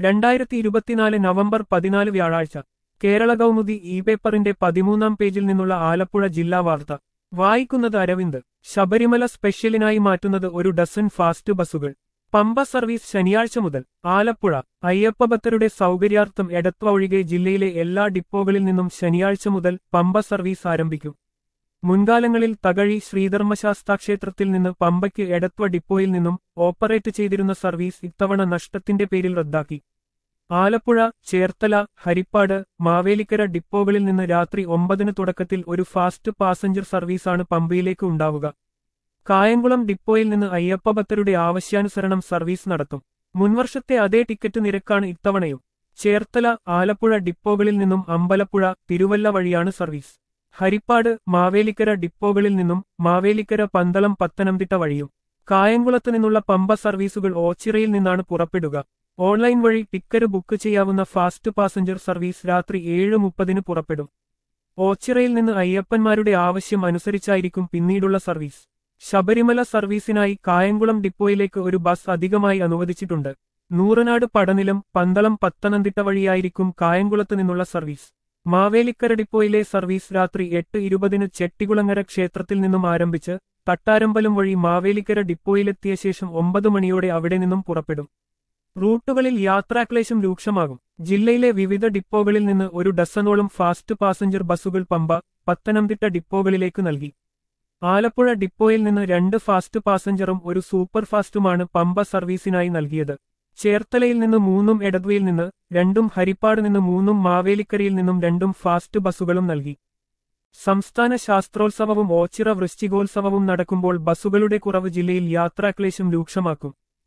രണ്ടായിരത്തി ഇരുപത്തിനാല് നവംബർ പതിനാല് വ്യാഴാഴ്ച കേരള കൗമുദി ഇ പേപ്പറിന്റെ പതിമൂന്നാം പേജിൽ നിന്നുള്ള ആലപ്പുഴ ജില്ലാ വാർത്ത വായിക്കുന്നത് അരവിന്ദ് ശബരിമല സ്പെഷ്യലിനായി മാറ്റുന്നത് ഒരു ഡസൻ ഫാസ്റ്റ് ബസ്സുകൾ പമ്പ സർവീസ് ശനിയാഴ്ച മുതൽ ആലപ്പുഴ അയ്യപ്പ ഭക്തരുടെ സൗകര്യാർത്ഥം എടത്വ ഒഴികെ ജില്ലയിലെ എല്ലാ ഡിപ്പോകളിൽ നിന്നും ശനിയാഴ്ച മുതൽ പമ്പ സർവീസ് ആരംഭിക്കും മുൻകാലങ്ങളിൽ തകഴി ശ്രീധർമ്മശാസ്താ ക്ഷേത്രത്തിൽ നിന്ന് പമ്പയ്ക്ക് എടത്വ ഡിപ്പോയിൽ നിന്നും ഓപ്പറേറ്റ് ചെയ്തിരുന്ന സർവീസ് ഇത്തവണ നഷ്ടത്തിന്റെ പേരിൽ റദ്ദാക്കി ആലപ്പുഴ ചേർത്തല ഹരിപ്പാട് മാവേലിക്കര ഡിപ്പോകളിൽ നിന്ന് രാത്രി ഒമ്പതിന് തുടക്കത്തിൽ ഒരു ഫാസ്റ്റ് പാസഞ്ചർ സർവീസാണ് പമ്പയിലേക്ക് ഉണ്ടാവുക കായംകുളം ഡിപ്പോയിൽ നിന്ന് അയ്യപ്പ ഭക്തരുടെ ആവശ്യാനുസരണം സർവീസ് നടത്തും മുൻവർഷത്തെ അതേ ടിക്കറ്റ് നിരക്കാണ് ഇത്തവണയും ചേർത്തല ആലപ്പുഴ ഡിപ്പോകളിൽ നിന്നും അമ്പലപ്പുഴ തിരുവല്ല വഴിയാണ് സർവീസ് ഹരിപ്പാട് മാവേലിക്കര ഡിപ്പോകളിൽ നിന്നും മാവേലിക്കര പന്തളം പത്തനംതിട്ട വഴിയും കായംകുളത്ത് നിന്നുള്ള പമ്പ സർവീസുകൾ ഓച്ചിറയിൽ നിന്നാണ് പുറപ്പെടുക ഓൺലൈൻ വഴി ടിക്കറ്റ് ബുക്ക് ചെയ്യാവുന്ന ഫാസ്റ്റ് പാസഞ്ചർ സർവീസ് രാത്രി ഏഴ് മുപ്പതിന് പുറപ്പെടും ഓച്ചിറയിൽ നിന്ന് അയ്യപ്പന്മാരുടെ ആവശ്യം അനുസരിച്ചായിരിക്കും പിന്നീടുള്ള സർവീസ് ശബരിമല സർവീസിനായി കായംകുളം ഡിപ്പോയിലേക്ക് ഒരു ബസ് അധികമായി അനുവദിച്ചിട്ടുണ്ട് നൂറനാട് പടനിലം പന്തളം പത്തനംതിട്ട വഴിയായിരിക്കും കായംകുളത്ത് നിന്നുള്ള സർവീസ് മാവേലിക്കര ഡിപ്പോയിലെ സർവീസ് രാത്രി എട്ട് ഇരുപതിന് ചെട്ടികുളങ്ങര ക്ഷേത്രത്തിൽ നിന്നും ആരംഭിച്ച് തട്ടാരമ്പലം വഴി മാവേലിക്കര ഡിപ്പോയിലെത്തിയ ശേഷം ഒമ്പത് മണിയോടെ അവിടെ നിന്നും പുറപ്പെടും റൂട്ടുകളിൽ യാത്രാക്ലേശം രൂക്ഷമാകും ജില്ലയിലെ വിവിധ ഡിപ്പോകളിൽ നിന്ന് ഒരു ഡസനോളം ഫാസ്റ്റ് പാസഞ്ചർ ബസ്സുകൾ പമ്പ പത്തനംതിട്ട ഡിപ്പോകളിലേക്ക് നൽകി ആലപ്പുഴ ഡിപ്പോയിൽ നിന്ന് രണ്ട് ഫാസ്റ്റ് പാസഞ്ചറും ഒരു സൂപ്പർ ഫാസ്റ്റുമാണ് പമ്പ സർവീസിനായി നൽകിയത് ചേർത്തലയിൽ നിന്ന് മൂന്നും എടദ്വയിൽ നിന്ന് രണ്ടും ഹരിപ്പാട് നിന്ന് മൂന്നും മാവേലിക്കരയിൽ നിന്നും രണ്ടും ഫാസ്റ്റ് ബസ്സുകളും നൽകി സംസ്ഥാന ശാസ്ത്രോത്സവവും ഓച്ചിറ വൃശ്ചികോത്സവവും നടക്കുമ്പോൾ ബസ്സുകളുടെ കുറവ് ജില്ലയിൽ യാത്രാക്ലേശം രൂക്ഷമാക്കും